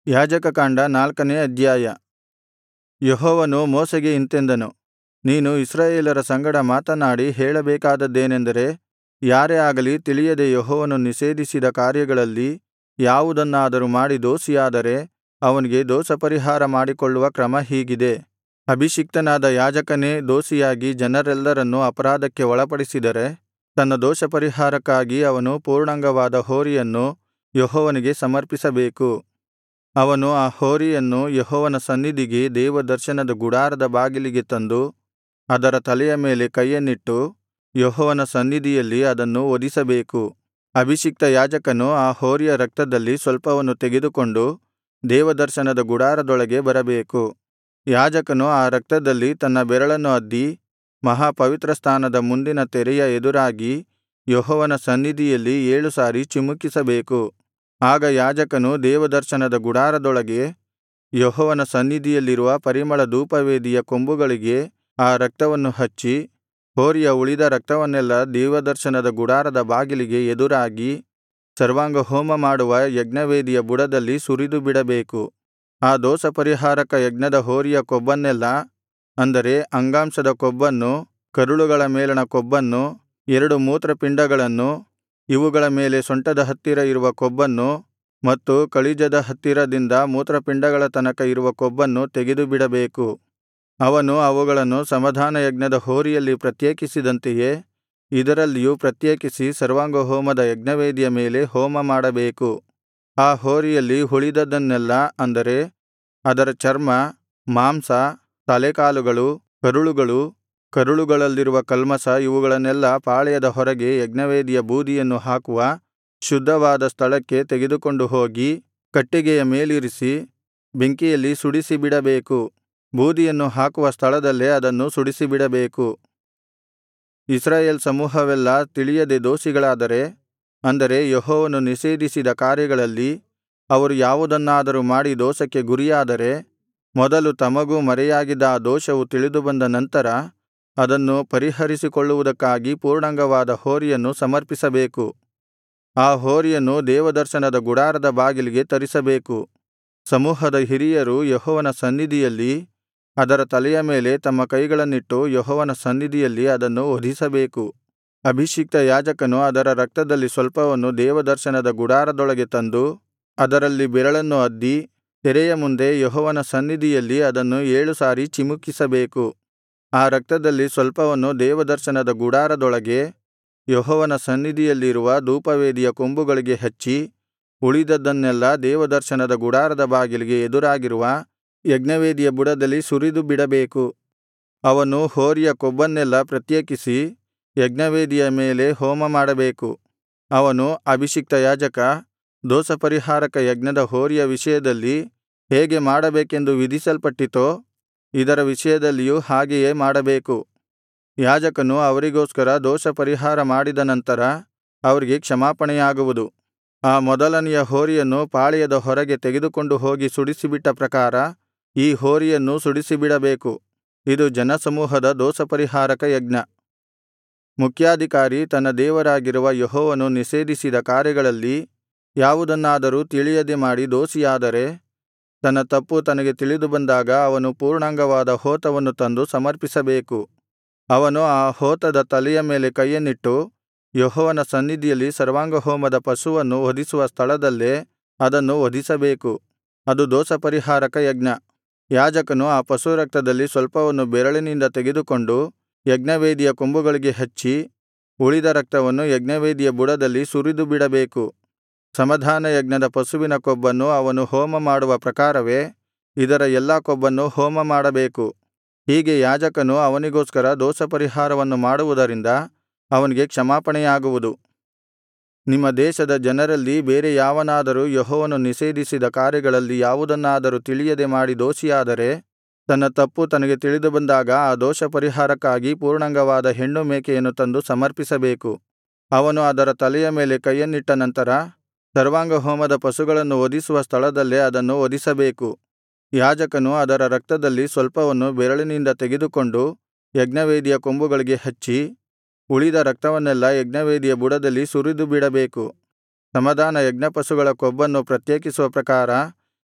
ಯಾಜಕಕಾಂಡ ನಾಲ್ಕನೇ ಅಧ್ಯಾಯ ಯೆಹೋವನು ಮೋಶೆಗೆ ಇಂತೆಂದನು ನೀನು ಇಸ್ರಾಯೇಲರ ಸಂಗಡ ಮಾತನಾಡಿ ಹೇಳಬೇಕಾದದ್ದೇನೆಂದರೆ ಯಾರೇ ಆಗಲಿ ತಿಳಿಯದೆ ಯೆಹೋವನು ನಿಷೇಧಿಸಿದ ಕಾರ್ಯಗಳಲ್ಲಿ ಯಾವುದನ್ನಾದರೂ ಮಾಡಿ ದೋಷಿಯಾದರೆ ಅವನಿಗೆ ದೋಷಪರಿಹಾರ ಮಾಡಿಕೊಳ್ಳುವ ಕ್ರಮ ಹೀಗಿದೆ ಅಭಿಷಿಕ್ತನಾದ ಯಾಜಕನೇ ದೋಷಿಯಾಗಿ ಜನರೆಲ್ಲರನ್ನು ಅಪರಾಧಕ್ಕೆ ಒಳಪಡಿಸಿದರೆ ತನ್ನ ದೋಷಪರಿಹಾರಕ್ಕಾಗಿ ಅವನು ಪೂರ್ಣಾಂಗವಾದ ಹೋರಿಯನ್ನು ಯೆಹೋವನಿಗೆ ಸಮರ್ಪಿಸಬೇಕು ಅವನು ಆ ಹೋರಿಯನ್ನು ಯೆಹೋವನ ಸನ್ನಿಧಿಗೆ ದೇವದರ್ಶನದ ಗುಡಾರದ ಬಾಗಿಲಿಗೆ ತಂದು ಅದರ ತಲೆಯ ಮೇಲೆ ಕೈಯನ್ನಿಟ್ಟು ಯೆಹೋವನ ಸನ್ನಿಧಿಯಲ್ಲಿ ಅದನ್ನು ವಧಿಸಬೇಕು ಅಭಿಷಿಕ್ತ ಯಾಜಕನು ಆ ಹೋರಿಯ ರಕ್ತದಲ್ಲಿ ಸ್ವಲ್ಪವನ್ನು ತೆಗೆದುಕೊಂಡು ದೇವದರ್ಶನದ ಗುಡಾರದೊಳಗೆ ಬರಬೇಕು ಯಾಜಕನು ಆ ರಕ್ತದಲ್ಲಿ ತನ್ನ ಬೆರಳನ್ನು ಅದ್ದಿ ಮಹಾಪವಿತ್ರಸ್ಥಾನದ ಮುಂದಿನ ತೆರೆಯ ಎದುರಾಗಿ ಯೆಹೋವನ ಸನ್ನಿಧಿಯಲ್ಲಿ ಏಳು ಸಾರಿ ಚಿಮುಕಿಸಬೇಕು ಆಗ ಯಾಜಕನು ದೇವದರ್ಶನದ ಗುಡಾರದೊಳಗೆ ಯೆಹೋವನ ಸನ್ನಿಧಿಯಲ್ಲಿರುವ ಪರಿಮಳ ಧೂಪವೇದಿಯ ಕೊಂಬುಗಳಿಗೆ ಆ ರಕ್ತವನ್ನು ಹಚ್ಚಿ ಹೋರಿಯ ಉಳಿದ ರಕ್ತವನ್ನೆಲ್ಲಾ ದೇವದರ್ಶನದ ಗುಡಾರದ ಬಾಗಿಲಿಗೆ ಎದುರಾಗಿ ಸರ್ವಾಂಗಹೋಮ ಮಾಡುವ ಯಜ್ಞವೇದಿಯ ಬುಡದಲ್ಲಿ ಸುರಿದುಬಿಡಬೇಕು ಆ ದೋಷಪರಿಹಾರಕ ಯಜ್ಞದ ಹೋರಿಯ ಕೊಬ್ಬನ್ನೆಲ್ಲಾ ಅಂದರೆ ಅಂಗಾಂಶದ ಕೊಬ್ಬನ್ನು ಕರುಳುಗಳ ಮೇಲಣ ಕೊಬ್ಬನ್ನು ಎರಡು ಮೂತ್ರಪಿಂಡಗಳನ್ನು ಇವುಗಳ ಮೇಲೆ ಸೊಂಟದ ಹತ್ತಿರ ಇರುವ ಕೊಬ್ಬನ್ನು ಮತ್ತು ಕಳಿಜದ ಹತ್ತಿರದಿಂದ ಮೂತ್ರಪಿಂಡಗಳ ತನಕ ಇರುವ ಕೊಬ್ಬನ್ನು ತೆಗೆದುಬಿಡಬೇಕು ಅವನು ಅವುಗಳನ್ನು ಸಮಾಧಾನಯಜ್ಞದ ಹೋರಿಯಲ್ಲಿ ಪ್ರತ್ಯೇಕಿಸಿದಂತೆಯೇ ಇದರಲ್ಲಿಯೂ ಪ್ರತ್ಯೇಕಿಸಿ ಸರ್ವಾಂಗಹೋಮದ ಯಜ್ಞವೇದಿಯ ಮೇಲೆ ಹೋಮಮಾಡಬೇಕು ಆ ಹೋರಿಯಲ್ಲಿ ಉಳಿದದ್ದನ್ನೆಲ್ಲಾ ಅಂದರೆ ಅದರ ಚರ್ಮ ಮಾಂಸ ತಲೆಕಾಲುಗಳು ಕರುಳುಗಳು ಕರುಳುಗಳಲ್ಲಿರುವ ಕಲ್ಮಷ ಇವುಗಳನ್ನೆಲ್ಲಾ ಪಾಳೆಯದ ಹೊರಗೆ ಯಜ್ಞವೇದಿಯ ಬೂದಿಯನ್ನು ಹಾಕುವ ಶುದ್ಧವಾದ ಸ್ಥಳಕ್ಕೆ ತೆಗೆದುಕೊಂಡು ಹೋಗಿ ಕಟ್ಟಿಗೆಯ ಮೇಲಿರಿಸಿ ಬೆಂಕಿಯಲ್ಲಿ ಸುಡಿಸಿಬಿಡಬೇಕು ಬೂದಿಯನ್ನು ಹಾಕುವ ಸ್ಥಳದಲ್ಲೇ ಅದನ್ನು ಸುಡಿಸಿಬಿಡಬೇಕು ಇಸ್ರಾಯೇಲ್ ಸಮೂಹವೆಲ್ಲಾ ತಿಳಿಯದೆ ದೋಷಿಗಳಾದರೆ ಅಂದರೆ ಯೆಹೋವನು ನಿಷೇಧಿಸಿದ ಕಾರ್ಯಗಳಲ್ಲಿ ಅವರು ಯಾವುದನ್ನಾದರೂ ಮಾಡಿ ದೋಷಕ್ಕೆ ಗುರಿಯಾದರೆ ಮೊದಲು ತಮಗೂ ಮರೆಯಾಗಿದ್ದ ಆ ದೋಷವು ತಿಳಿದುಬಂದ ನಂತರ ಅದನ್ನು ಪರಿಹರಿಸಿಕೊಳ್ಳುವುದಕ್ಕಾಗಿ ಪೂರ್ಣಾಂಗವಾದ ಹೋರಿಯನ್ನು ಸಮರ್ಪಿಸಬೇಕು ಆ ಹೋರಿಯನ್ನು ದೇವದರ್ಶನದ ಗುಡಾರದ ಬಾಗಿಲಿಗೆ ತರಿಸಬೇಕು ಸಮೂಹದ ಹಿರಿಯರು ಯೆಹೋವನ ಸನ್ನಿಧಿಯಲ್ಲಿ ಅದರ ತಲೆಯ ಮೇಲೆ ತಮ್ಮ ಕೈಗಳನ್ನಿಟ್ಟು ಯೆಹೋವನ ಸನ್ನಿಧಿಯಲ್ಲಿ ಅದನ್ನು ವಧಿಸಬೇಕು ಅಭಿಷಿಕ್ತ ಯಾಜಕನು ಅದರ ರಕ್ತದಲ್ಲಿ ಸ್ವಲ್ಪವನ್ನು ದೇವದರ್ಶನದ ಗುಡಾರದೊಳಗೆ ತಂದು ಅದರಲ್ಲಿ ಬೆರಳನ್ನು ಅದ್ದಿ ತೆರೆಯ ಮುಂದೆ ಯೆಹೋವನ ಸನ್ನಿಧಿಯಲ್ಲಿ ಅದನ್ನು ಏಳು ಸಾರಿ ಚಿಮುಕಿಸಬೇಕು ಆ ರಕ್ತದಲ್ಲಿ ಸ್ವಲ್ಪವನ್ನು ದೇವದರ್ಶನದ ಗುಡಾರದೊಳಗೆ ಯೆಹೋವನ ಸನ್ನಿಧಿಯಲ್ಲಿರುವ ಧೂಪವೇದಿಯ ಕೊಂಬುಗಳಿಗೆ ಹಚ್ಚಿ ಉಳಿದದ್ದನ್ನೆಲ್ಲಾ ದೇವದರ್ಶನದ ಗುಡಾರದ ಬಾಗಿಲಿಗೆ ಎದುರಾಗಿರುವ ಯಜ್ಞವೇದಿಯ ಬುಡದಲ್ಲಿ ಸುರಿದು ಬಿಡಬೇಕು ಅವನು ಹೋರಿಯ ಕೊಬ್ಬನ್ನೆಲ್ಲಾ ಪ್ರತ್ಯೇಕಿಸಿ ಯಜ್ಞವೇದಿಯ ಮೇಲೆ ಹೋಮಮಾಡಬೇಕು ಅವನು ಅಭಿಷಿಕ್ತ ಯಾಜಕ ದೋಷಪರಿಹಾರಕ ಯಜ್ಞದ ಹೋರಿಯ ವಿಷಯದಲ್ಲಿ ಹೇಗೆ ಮಾಡಬೇಕೆಂದು ವಿಧಿಸಲ್ಪಟ್ಟಿತೋ ಇದರ ವಿಷಯದಲ್ಲಿಯೂ ಹಾಗೆಯೇ ಮಾಡಬೇಕು ಯಾಜಕನು ಅವರಿಗೋಸ್ಕರ ದೋಷಪರಿಹಾರ ಮಾಡಿದ ನಂತರ ಅವರಿಗೆ ಕ್ಷಮಾಪಣೆಯಾಗುವುದು ಆ ಮೊದಲನೆಯ ಹೋರಿಯನ್ನು ಪಾಳೆಯದ ಹೊರಗೆ ತೆಗೆದುಕೊಂಡು ಹೋಗಿ ಸುಡಿಸಿಬಿಟ್ಟ ಪ್ರಕಾರ ಈ ಹೋರಿಯನ್ನೂ ಸುಡಿಸಿಬಿಡಬೇಕು ಇದು ಜನಸಮೂಹದ ದೋಷಪರಿಹಾರಕ ಯಜ್ಞ ಮುಖ್ಯಾಧಿಕಾರಿ ತನ್ನ ದೇವರಾಗಿರುವ ಯೆಹೋವನು ನಿಷೇಧಿಸಿದ ಕಾರ್ಯಗಳಲ್ಲಿ ಯಾವುದನ್ನಾದರೂ ತಿಳಿಯದೆ ಮಾಡಿ ದೋಷಿಯಾದರೆ ತನ್ನ ತಪ್ಪು ತನಗೆ ತಿಳಿದುಬಂದಾಗ ಅವನು ಪೂರ್ಣಾಂಗವಾದ ಹೋತವನ್ನು ತಂದು ಸಮರ್ಪಿಸಬೇಕು ಅವನು ಆ ಹೋತದ ತಲೆಯ ಮೇಲೆ ಕೈಯನ್ನಿಟ್ಟು ಯೆಹೋವನ ಸನ್ನಿಧಿಯಲ್ಲಿ ಸರ್ವಾಂಗಹೋಮದ ಪಶುವನ್ನು ವಧಿಸುವ ಸ್ಥಳದಲ್ಲೇ ಅದನ್ನು ವಧಿಸಬೇಕು ಅದು ದೋಷಪರಿಹಾರಕ ಯಜ್ಞ ಯಾಜಕನು ಆ ಪಶುರಕ್ತದಲ್ಲಿ ಸ್ವಲ್ಪವನ್ನು ಬೆರಳಿನಿಂದ ತೆಗೆದುಕೊಂಡು ಯಜ್ಞವೇದಿಯ ಕೊಂಬುಗಳಿಗೆ ಹಚ್ಚಿ ಉಳಿದ ರಕ್ತವನ್ನು ಯಜ್ಞವೇದಿಯ ಬುಡದಲ್ಲಿ ಸುರಿದುಬಿಡಬೇಕು ಸಮಾಧಾನಯಜ್ಞದ ಪಶುವಿನ ಕೊಬ್ಬನ್ನು ಅವನು ಹೋಮಮಾಡುವ ಪ್ರಕಾರವೇ ಇದರ ಎಲ್ಲಾ ಕೊಬ್ಬನ್ನು ಹೋಮಮಾಡಬೇಕು ಹೀಗೆ ಯಾಜಕನು ಅವನಿಗೋಸ್ಕರ ದೋಷಪರಿಹಾರವನ್ನು ಮಾಡುವುದರಿಂದ ಅವನಿಗೆ ಕ್ಷಮಾಪಣೆಯಾಗುವುದು ನಿಮ್ಮ ದೇಶದ ಜನರಲ್ಲಿ ಬೇರೆ ಯಾವನಾದರೂ ಯೆಹೋವನು ನಿಷೇಧಿಸಿದ ಕಾರ್ಯಗಳಲ್ಲಿ ಯಾವುದನ್ನಾದರೂ ತಿಳಿಯದೆ ಮಾಡಿ ದೋಷಿಯಾದರೆ ತನ್ನ ತಪ್ಪು ತನಗೆ ತಿಳಿದುಬಂದಾಗ ಆ ದೋಷಪರಿಹಾರಕ್ಕಾಗಿ ಪೂರ್ಣಾಂಗವಾದ ಹೆಣ್ಣು ಮೇಕೆಯನ್ನು ತಂದು ಸಮರ್ಪಿಸಬೇಕು ಅವನು ಅದರ ತಲೆಯ ಮೇಲೆ ಕೈಯನ್ನಿಟ್ಟ ನಂತರ ಸರ್ವಾಂಗಹೋಮದ ಪಶುಗಳನ್ನು ವಧಿಸುವ ಸ್ಥಳದಲ್ಲೇ ಅದನ್ನು ವಧಿಸಬೇಕು ಯಾಜಕನು ಅದರ ರಕ್ತದಲ್ಲಿ ಸ್ವಲ್ಪವನ್ನು ಬೆರಳಿನಿಂದ ತೆಗೆದುಕೊಂಡು ಯಜ್ಞವೇದಿಯ ಕೊಂಬುಗಳಿಗೆ ಹಚ್ಚಿ ಉಳಿದ ರಕ್ತವನ್ನೆಲ್ಲಾ ಯಜ್ಞವೇದಿಯ ಬುಡದಲ್ಲಿ ಸುರಿದುಬಿಡಬೇಕು ಸಮಾಧಾನ ಯಜ್ಞಪಶುಗಳ ಕೊಬ್ಬನ್ನು ಪ್ರತ್ಯೇಕಿಸುವ ಪ್ರಕಾರ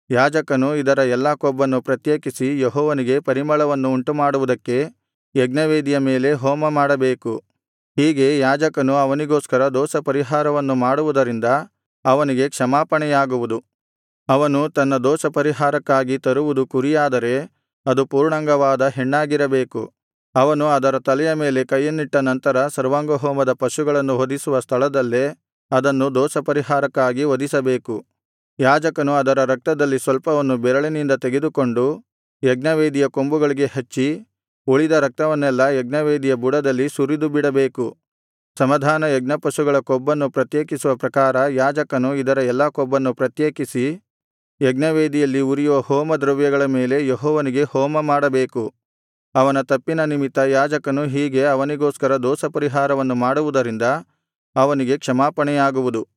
ಯಾಜಕನು ಇದರ ಎಲ್ಲಾ ಕೊಬ್ಬನ್ನು ಪ್ರತ್ಯೇಕಿಸಿ ಯೆಹೋವನಿಗೆ ಪರಿಮಳವನ್ನು ಉಂಟುಮಾಡುವುದಕ್ಕೆ ಯಜ್ಞವೇದಿಯ ಮೇಲೆ ಹೋಮಮಾಡಬೇಕು ಹೀಗೆ ಯಾಜಕನು ಅವನಿಗೋಸ್ಕರ ದೋಷಪರಿಹಾರವನ್ನು ಮಾಡುವುದರಿಂದ ಅವನಿಗೆ ಕ್ಷಮಾಪಣೆಯಾಗುವುದು ಅವನು ತನ್ನ ದೋಷಪರಿಹಾರಕ್ಕಾಗಿ ತರುವುದು ಕುರಿಯಾದರೆ ಅದು ಪೂರ್ಣಾಂಗವಾದ ಹೆಣ್ಣಾಗಿರಬೇಕು ಅವನು ಅದರ ತಲೆಯ ಮೇಲೆ ಕೈಯನ್ನಿಟ್ಟ ನಂತರ ಸರ್ವಾಂಗಹೋಮದ ಪಶುಗಳನ್ನು ವಧಿಸುವ ಸ್ಥಳದಲ್ಲೇ ಅದನ್ನು ದೋಷಪರಿಹಾರಕ್ಕಾಗಿ ವಧಿಸಬೇಕು ಯಾಜಕನು ಅದರ ರಕ್ತದಲ್ಲಿ ಸ್ವಲ್ಪವನ್ನು ಬೆರಳಿನಿಂದ ತೆಗೆದುಕೊಂಡು ಯಜ್ಞವೇದಿಯ ಕೊಂಬುಗಳಿಗೆ ಹಚ್ಚಿ ಉಳಿದ ರಕ್ತವನ್ನೆಲ್ಲಾ ಯಜ್ಞವೇದಿಯ ಬುಡದಲ್ಲಿ ಸುರಿದುಬಿಡಬೇಕು ಸಮಾಧಾನ ಯಜ್ಞಪಶುಗಳ ಕೊಬ್ಬನ್ನು ಪ್ರತ್ಯೇಕಿಸುವ ಪ್ರಕಾರ ಯಾಜಕನು ಇದರ ಎಲ್ಲಾ ಕೊಬ್ಬನ್ನು ಪ್ರತ್ಯೇಕಿಸಿ ಯಜ್ಞವೇದಿಯಲ್ಲಿ ಉರಿಯುವ ಹೋಮದ್ರವ್ಯಗಳ ಮೇಲೆ ಯೆಹೋವನಿಗೆ ಹೋಮಮಾಡಬೇಕು ಅವನ ತಪ್ಪಿನ ನಿಮಿತ್ತ ಯಾಜಕನು ಹೀಗೆ ಅವನಿಗೋಸ್ಕರ ದೋಷಪರಿಹಾರವನ್ನು ಮಾಡುವುದರಿಂದ ಅವನಿಗೆ ಕ್ಷಮಾಪಣೆಯಾಗುವುದು